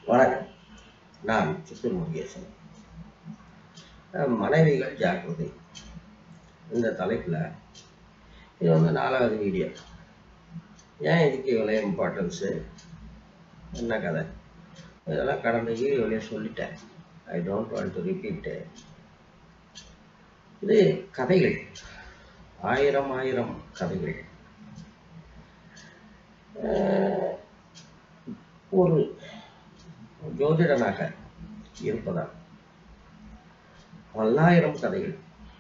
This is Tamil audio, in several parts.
வணக்கம் நான் சித்தூர் முருகேசன் அஹ் மனைவிகள் ஜாக்கிரதை இந்த தலைப்பில் இது வந்து நாலாவது வீடியோ ஏன் இதுக்கு இவ்வளோ இம்பார்ட்டன்ஸு என்ன கதை இதெல்லாம் கடந்த வீடியோவிலே சொல்லிட்டேன் I don't want to repeat இது கதைகள் ஆயிரம் ஆயிரம் கதைகள் அஹ் ஒரு ஜோதிடனாக இருப்பதால் பல்லாயிரம் கதைகள்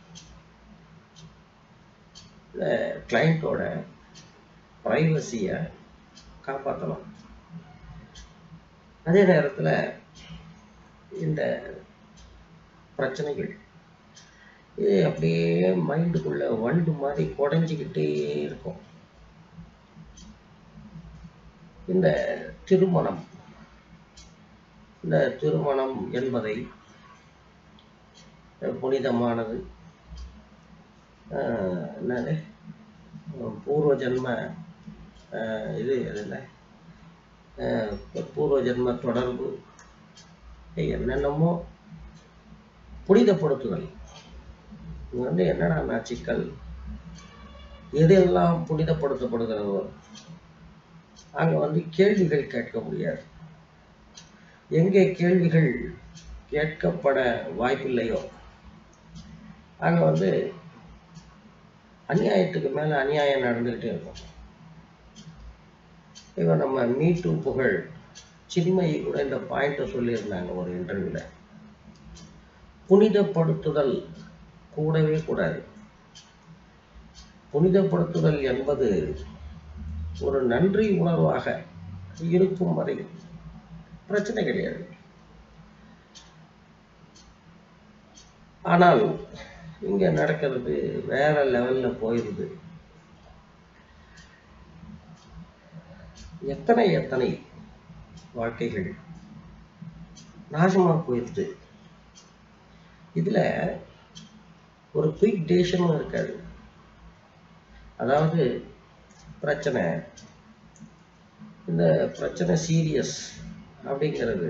இந்த கிளைண்ட்டோட ப்ரைவசியை காப்பாற்றலாம் அதே நேரத்தில் இந்த பிரச்சனைகள் இது அப்படியே மைண்டுக்குள்ள வண்டு மாதிரி குடஞ்சிக்கிட்டே இருக்கும் இந்த திருமணம் இந்த திருமணம் என்பதை புனிதமானது ஆஹ் என்னது பூர்வ ஜென்ம ஆஹ் இது என்ன ஆஹ் பூர்வ ஜென்ம தொடர்பு என்னென்னமோ புனிதப்படுத்துதல் இது வந்து என்னடா சிக்கல் எதெல்லாம் புனிதப்படுத்தப்படுகிறதோ அங்கே வந்து கேள்விகள் கேட்க முடியாது எங்கே கேள்விகள் கேட்கப்பட வாய்ப்பில்லையோ அங்கே வந்து அநியாயத்துக்கு மேலே அநியாயம் நடந்துக்கிட்டே இருக்கும் இப்போ நம்ம மீட்டு புகழ் சின்மை கூட இந்த பாயிண்ட்டை சொல்லியிருந்தாங்க ஒரு இன்டர்வியூவில் புனிதப்படுத்துதல் கூடவே கூடாது புனிதப்படுத்துதல் என்பது ஒரு நன்றி உணர்வாக இருக்கும் வரை பிரச்சனை கிடையாது ஆனால் இங்க நடக்கிறது வேற லெவல்ல போயிருது எத்தனை எத்தனை வாழ்க்கைகள் நாசமா போயிருது இதுல ஒரு குயிக் டேஷனும் இருக்காது அதாவது பிரச்சனை இந்த பிரச்சனை சீரியஸ் அப்படிங்கிறது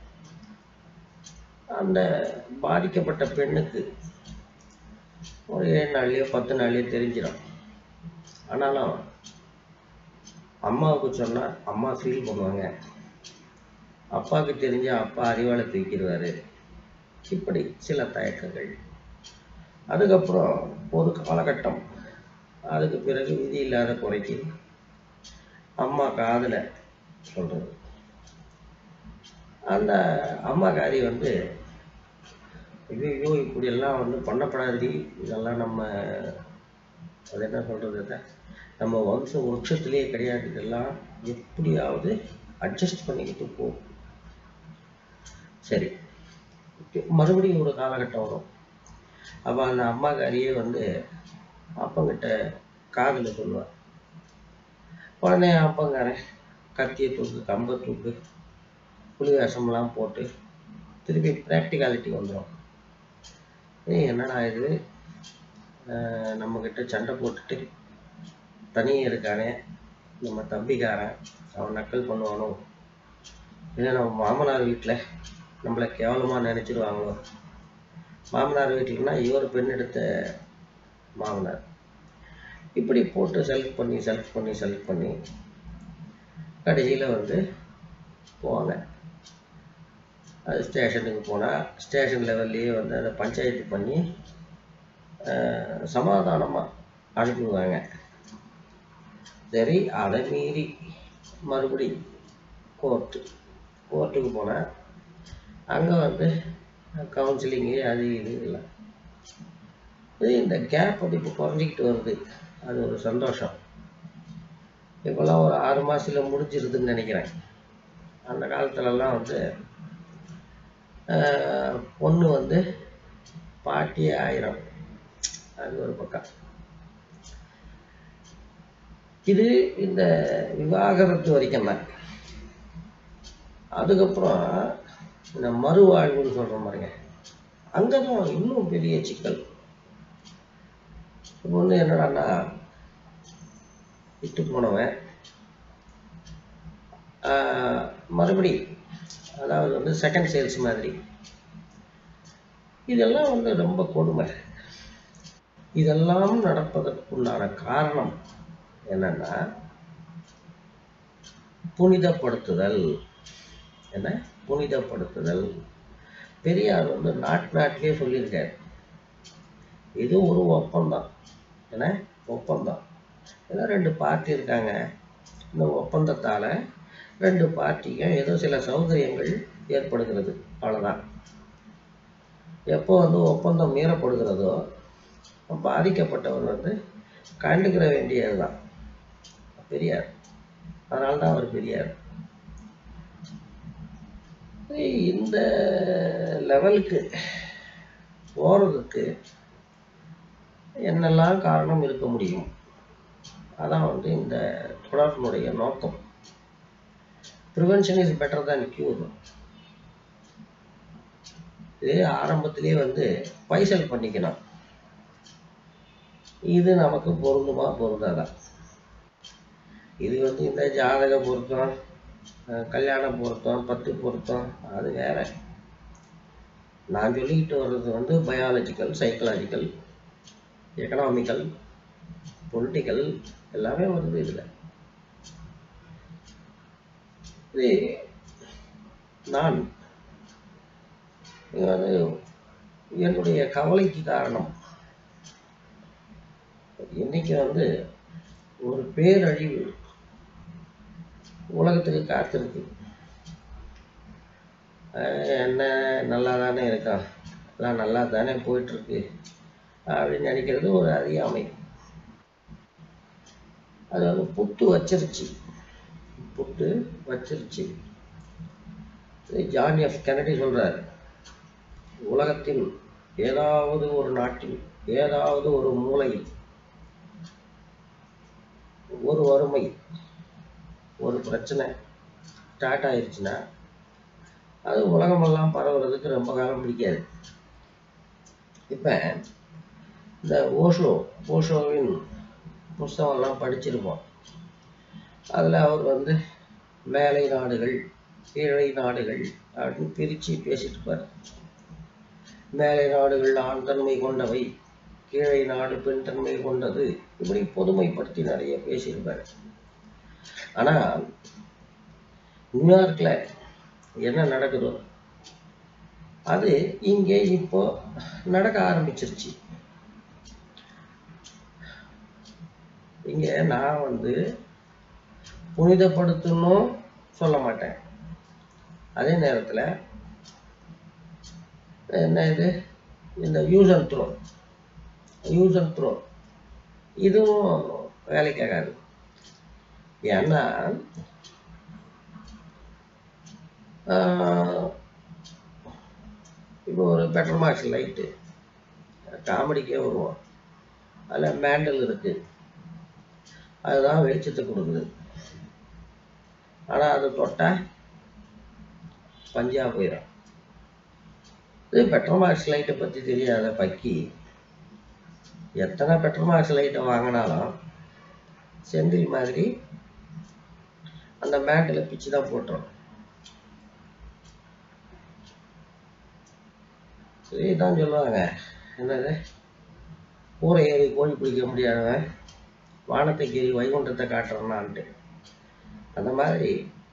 அந்த பாதிக்கப்பட்ட பெண்ணுக்கு ஒரு ஏழு நாள்லயோ பத்து நாள்லயோ தெரிஞ்சிடும் ஆனாலும் அம்மாவுக்கு சொன்னா அம்மா ஃபீல் பண்ணுவாங்க அப்பாவுக்கு தெரிஞ்ச அப்பா அறிவாளை தூக்கிடுவாரு இப்படி சில தயக்கங்கள் அதுக்கப்புறம் ஒரு காலகட்டம் அதுக்கு பிறகு விதி இல்லாத குறைக்கு அம்மா காதில் சொல்றது அந்த அம்மாக்காரி வந்து ஐயோ இப்படியெல்லாம் வந்து பண்ணப்படாதடி இதெல்லாம் நம்ம அது என்ன சொல்றது நம்ம வம்ச விருட்சத்திலே கிடையாது இதெல்லாம் எப்படியாவது அட்ஜஸ்ட் பண்ணிக்கிட்டு போ சரி மறுபடியும் ஒரு காலகட்டம் வரும் அப்போ அந்த அம்மாக்காரியே வந்து அப்பங்கிட்ட காதில் சொல்லுவாள் உடனே அப்பங்காரன் கத்தியை தூக்கு கம்பை தூக்கு புலி வேஷம்லாம் போட்டு திருப்பி ப்ராக்டிகாலிட்டி வந்துடும் ஏய் என்னடா இது நம்மக்கிட்ட சண்டை போட்டுட்டு தனியே இருக்கானே நம்ம தம்பிக்காரன் அவன் நக்கல் பண்ணுவானோ இல்லை நம்ம மாமனார் வீட்டில் நம்மளை கேவலமாக நினச்சிடுவாங்களோ மாமனார் வீட்டில்னா இவர் பெண் எடுத்த மாமனார் இப்படி போட்டு செலக்ட் பண்ணி செலக்ட் பண்ணி செலக்ட் பண்ணி கடைசியில் வந்து போவாங்க அது ஸ்டேஷனுக்கு போனால் ஸ்டேஷன் லெவல்லையே வந்து அதை பஞ்சாயத்து பண்ணி சமாதானமாக அனுப்புவாங்க சரி அதை மீறி மறுபடி கோர்ட்டு கோர்ட்டுக்கு போனால் அங்கே வந்து கவுன்சிலிங்கு அது இது இல்லை இது இந்த கேப் வந்து இப்போ குறைஞ்சிக்கிட்டு வருது அது ஒரு சந்தோஷம் இப்போல்லாம் ஒரு ஆறு மாதத்தில் முடிஞ்சிருதுன்னு நினைக்கிறேன் அந்த காலத்துலலாம் வந்து பொண்ணு வந்து பாட்டியே ஆயிரம் அது ஒரு பக்கம் இது இந்த விவாகரத்து வரைக்கும் தான் அதுக்கப்புறம் இந்த மறுவாழ்வுன்னு சொல்ற மாதிரிங்க அங்கதான் இன்னும் பெரிய சிக்கல் இப்போ வந்து என்னடான்னா விட்டு போனவன் ஆஹ், மறுபடி அதாவது வந்து செகண்ட் சேல்ஸ் மாதிரி இதெல்லாம் வந்து ரொம்ப கொடுமை இதெல்லாம் நடப்பதற்குண்டான காரணம் என்னன்னா புனிதப்படுத்துதல் என்ன புனிதப்படுத்துதல் பெரியார் வந்து நாட்டு நாட்டிலே சொல்லியிருக்காரு இது ஒரு ஒப்பந்தம் என்ன ஒப்பந்தம் ஏதோ ரெண்டு பார்ட்டி இருக்காங்க இந்த ஒப்பந்தத்தால் ரெண்டு பார்ட்டிக்கும் ஏதோ சில சௌகரியங்கள் ஏற்படுகிறது அவ்வளோதான் எப்போ வந்து ஒப்பந்தம் மீறப்படுகிறதோ பாதிக்கப்பட்டவர் வந்து கண்டுக்கிற வேண்டியது தான் பெரியார் அதனால தான் அவர் பெரியார் இந்த லெவலுக்கு போகிறதுக்கு என்னெல்லாம் காரணம் இருக்க முடியும் அதான் வந்து இந்த தொடர்பினுடைய நோக்கம் prevention is better than cure இது ஆரம்பத்திலே வந்து பைசல் பண்ணிக்கணும் இது நமக்கு பொருந்துமா பொருந்தாதா இது வந்து இந்த ஜாதக பொருத்தம் அஹ் கல்யாண பொருத்தம் பத்து பொருத்தம் அது வேற நான் சொல்லிக்கிட்டு வர்றது வந்து பயாலஜிக்கல் சைக்கலாஜிக்கல் எக்கனாமிக்கல் பொலிட்டிக்கல் எல்லாமே வருது இதில் இது நான் இது வந்து என்னுடைய கவலைக்கு காரணம் இன்னைக்கு வந்து ஒரு பேரழிவு உலகத்துக்கு காத்திருக்கு அஹ் என்ன நல்லா தானே இருக்கான் எல்லாம் நல்லா தானே போயிட்டுருக்கு அப்படின்னு நினைக்கிறது ஒரு அறியாமை அது வந்து புட்டு வச்சிருச்சு புட்டு வச்சிருச்சு இது ஜான் எஃப் கெனடி சொல்றாரு உலகத்தின் ஏதாவது ஒரு நாட்டில் ஏதாவது ஒரு மூலையில் ஒரு வறுமை ஒரு பிரச்சனை ஸ்டார்ட் ஆயிடுச்சுன்னா அது உலகமெல்லாம் பரவுறதுக்கு ரொம்ப காலம் பிடிக்காது இப்போ இந்த ஓஷோ ஓஷோவின் புஸ்தகம்லாம் படிச்சிருப்போம் அதில் அவர் வந்து மேலை நாடுகள் கீழை நாடுகள் அப்படின்னு பிரித்து பேசிட்டு இருப்பார் மேலை நாடுகள் ஆண் தன்மை கொண்டவை கீழை நாடு பெண் தன்மை கொண்டது இப்படி பொதுமைப்படுத்தி நிறைய பேசியிருப்பார் ஆனால் நியூயார்க்கில் என்ன நடக்குதோ அது இங்கே இப்போ நடக்க ஆரம்பிச்சிருச்சு இங்க நான் வந்து புனிதப்படுத்தணும் சொல்ல மாட்டேன் அதே நேரத்தில் என்ன இது இந்த use and throw use and throw இதுவும் வேலைக்காகாது ஏன்னா ஆஹ், இப்போ ஒரு பெட்ரோல் மார்க்ஸ் லைட்டு காமெடிக்கே வருவோம் அதில் மேண்டல் இருக்கு அதுதான் வெளிச்சத்தை கொடுக்குது ஆனால் அது தொட்டால் பஞ்சா போயிடும் இது பெட்ரோல் மார்க்ஸ் லைட்டை பற்றி தெரியாத பக்கி எத்தனை பெட்ரோல் மார்க்ஸ் லைட்டை வாங்கினாலும் செந்தில் மாதிரி அந்த மேண்டில் பிச்சு தான் போட்டுரும் இதுதான் சொல்லுவாங்க என்னது கூரை ஏறி கோழி பிடிக்க முடியாதவன் வானத்தை கீறி வைகுண்டத்தை காட்டுறான்ட்டு அந்த மாதிரி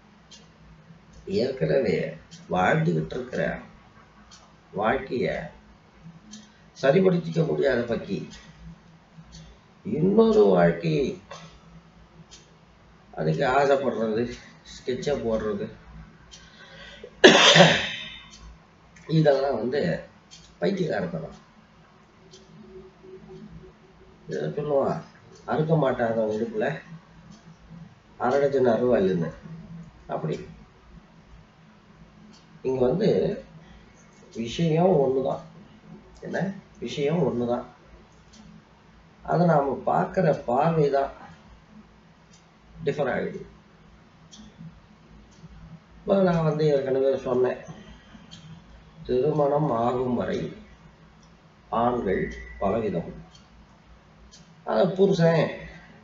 ஏற்கனவே வாழ்ந்துகிட்டு இருக்கிற வாழ்க்கைய சரிபடுத்திக்க முடியாத பக்கி இன்னொரு வாழ்க்கையை அதுக்கு ஆசைப்படுறது ஸ்கெட்சை போடுறது இதெல்லாம் வந்து பைத்தியக்காரத்தனம் இதை சொல்லுவான் அறுக்க மாட்டாதவன் இடுப்புல அரடஜன் அருவாள்னு அப்படி இங்க வந்து விஷயம் ஒண்ணுதான் என்ன விஷயம் ஒண்ணுதான் அதை நாம பார்க்குற பார்வை தான் டிஃபர் ஆகிடுது இப்போ நான் வந்து ஏற்கனவே சொன்னேன் திருமணம் ஆகும் வரை ஆண்கள் பலவிதம் அது புருஷன்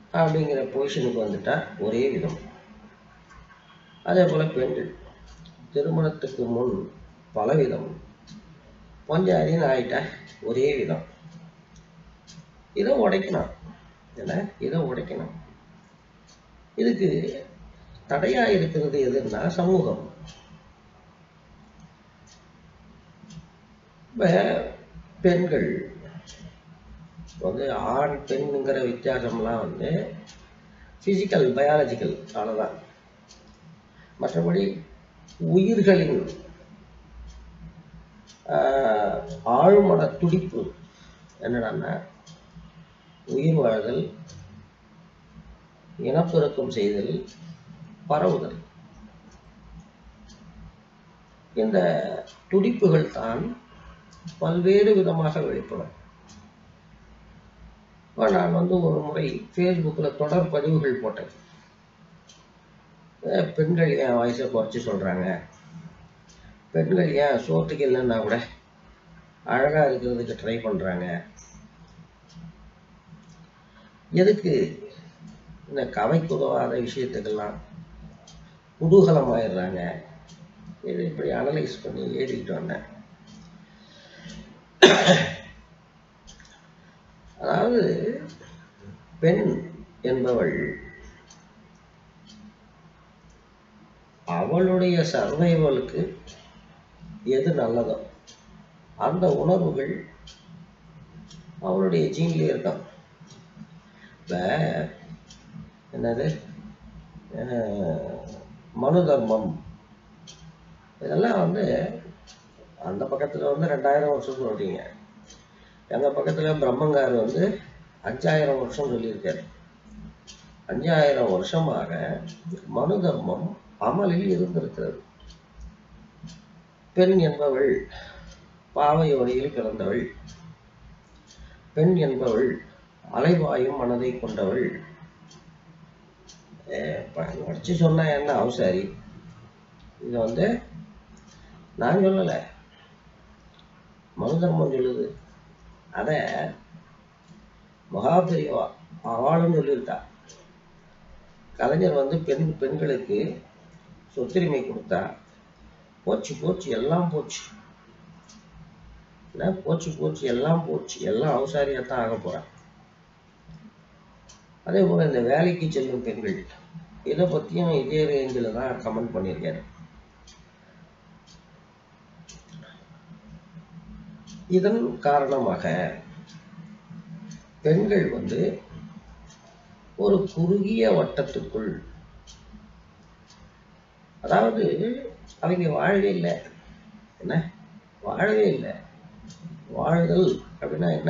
அப்படிங்கிற பொசிஷனுக்கு வந்துட்டா ஒரே விதம் அதே போல் பெண்கள் திருமணத்துக்கு முன் பலவிதம் பஞ்சாதின்னு ஆயிட்ட ஒரே விதம் இதை உடைக்கணும் என்ன இதை உடைக்கணும் இதுக்கு தடையா இருக்கிறது எதுன்னா சமூகம் இப்ப பெண்கள் வந்து ஆண் பெண்ங்கிற வித்தியாசம்லாம் வந்து ஃபிசிக்கல் பயாலஜிக்கல் அவ்வளோதான் மற்றபடி உயிர்களின் ஆஹ், ஆழ்மன துடிப்பு என்னடான்னா உயிர் வாழ்தல் இனப்பெருக்கம் செய்தல் பரவுதல் இந்த துடிப்புகள் தான் பல்வேறு விதமாக வெளிப்படும் இப்ப நான் வந்து ஒரு முறை ஃபேஸ்புக்கில் தொடர் பதிவுகள் போட்டேன் அஹ் பெண்கள் ஏன் வயசை குறைச்சி சொல்கிறாங்க பெண்கள் ஏன் சோத்துக்கு இல்லைன்னா கூட அழகாக இருக்கிறதுக்கு ட்ரை பண்ணுறாங்க எதுக்கு இந்த கவைக்கு உதவாத விஷயத்துக்கெல்லாம் குதூகலமாயிடுறாங்க இது இப்படி அனலைஸ் பண்ணி எழுதிக்கிட்டு வந்தேன் அதாவது பெண் என்பவள் அவளுடைய சர்வைவலுக்கு எது நல்லதோ அந்த உணர்வுகள் அவளுடைய ஜீன்லேயே இருக்கும் இப்போ என்னது அஹ், மனு தர்மம் இதெல்லாம் வந்து அந்த பக்கத்தில் வந்து ரெண்டாயிரம் வருஷம் சொல்றீங்க எங்கள் பக்கத்தில் பிரம்மங்கார் வந்து அஞ்சாயிரம் வருஷம் சொல்லியிருக்காரு அஞ்சாயிரம் வருஷமாக மனு தர்மம் அமலில் இருந்திருக்கிறது பெண் என்பவள் பாவையோடியில் பிறந்தவள் பெண் என்பவள் அலைவாயும் மனதை கொண்டவள் படிச்சு சொன்னா என்ன அவசாரி இது வந்து நான் சொல்லலை மனு தர்மம் சொல்லுது அத மகாபெரிவா அவளும் சொல்லியிருக்கா கலைஞர் வந்து பெண் பெண்களுக்கு சொத்துரிமை கொடுத்தா போச்சு போச்சு எல்லாம் போச்சு என்ன போச்சு போச்சு எல்லாம் போச்சு எல்லாம் அவசாரியாத்தான் ஆக போறான் அதே போல இந்த வேலைக்கு செல்லும் பெண்கள் இதை பத்தியும் இதே ரேஞ்சில் தான் கமெண்ட் பண்ணியிருக்காரு இதன் காரணமாக பெண்கள் வந்து ஒரு குறுகிய வட்டத்துக்குள் அதாவது அவங்க வாழவே இல்லை என்ன வாழவே இல்லை வாழ்தல் அப்படின்னா என்ன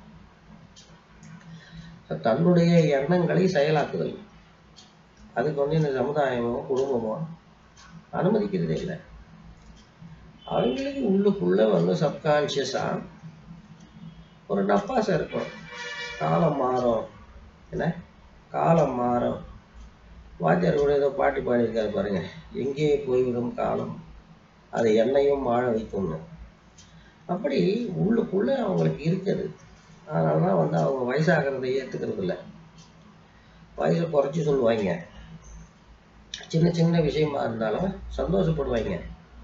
தன்னுடைய எண்ணங்களை செயலாக்குதல் அதுக்கு வந்து இந்த சமுதாயமோ குடும்பமோ அனுமதிக்கிறதே இல்லை அவங்களுக்கு உள்ளுக்குள்ள வந்து சப்கான்ஷியஸா ஒரு நப்பாசை இருக்கும் காலம் மாறும் என்ன காலம் மாறும் வாத்தியார் கூட ஏதோ பாட்டு பாடியிருக்காரு பாருங்க எங்கே போய்விடும் காலம் அது என்னையும் வாழ வைக்கும்னு அப்படி உள்ளுக்குள்ள அவங்களுக்கு இருக்குது அதனால தான் வந்து அவங்க வயசாகிறத ஏற்றுக்கிறது இல்லை வயசை குறைச்சி சொல்லுவாங்க சின்ன சின்ன விஷயமா இருந்தாலும் சந்தோஷப்படுவாங்க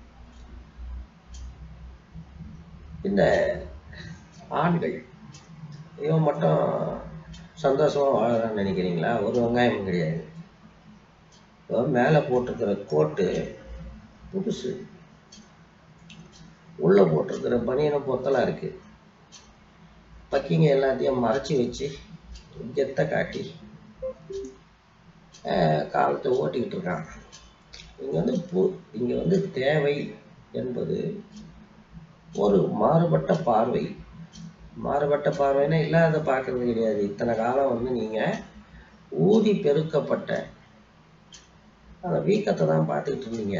இந்த ஆண்கள் இவன் மட்டும் சந்தோஷமா வாழறான்னு நினைக்கிறீங்களா ஒரு வெங்காயம் கிடையாது இவன் மேலே போட்டிருக்கிற கோட்டு புதுசு உள்ள போட்டிருக்கிற பனியனை பொத்தலா இருக்கு பக்கிங்க எல்லாத்தையும் மறைச்சி வச்சு கெத்த காட்டி ஆஹ், காலத்தை ஓட்டிக்கிட்டு இருக்கான் இங்க வந்து பு இங்க வந்து தேவை என்பது ஒரு மாறுபட்ட பார்வை மாறுபட்ட பார்வைனா இல்லாத பார்க்கறது கிடையாது இத்தனை காலம் வந்து நீங்க ஊதி பெருக்கப்பட்ட அந்த வீக்கத்தை தான் பார்த்துக்கிட்டு இருந்தீங்க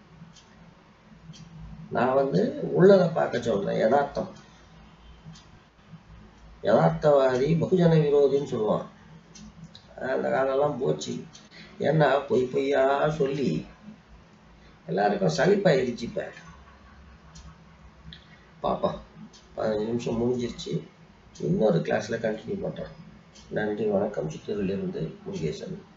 நான் வந்து உள்ளதை பார்க்க சொல்றேன் யதார்த்தம் யதார்த்தவாதி பகுஜன விரோதின்னு சொல்லுவான் அந்த காலம்லாம் போச்சு ஏன்னா பொய் பொய்யா சொல்லி எல்லாருக்கும் சலிப்பாயிருச்சு இப்ப பாப்பா பதினஞ்சு நிமிஷம் முடிஞ்சிருச்சு இன்னொரு கிளாஸ்ல கண்டினியூ பண்றோம் நன்றி வணக்கம் சித்தூரிலிருந்து முருகேசன்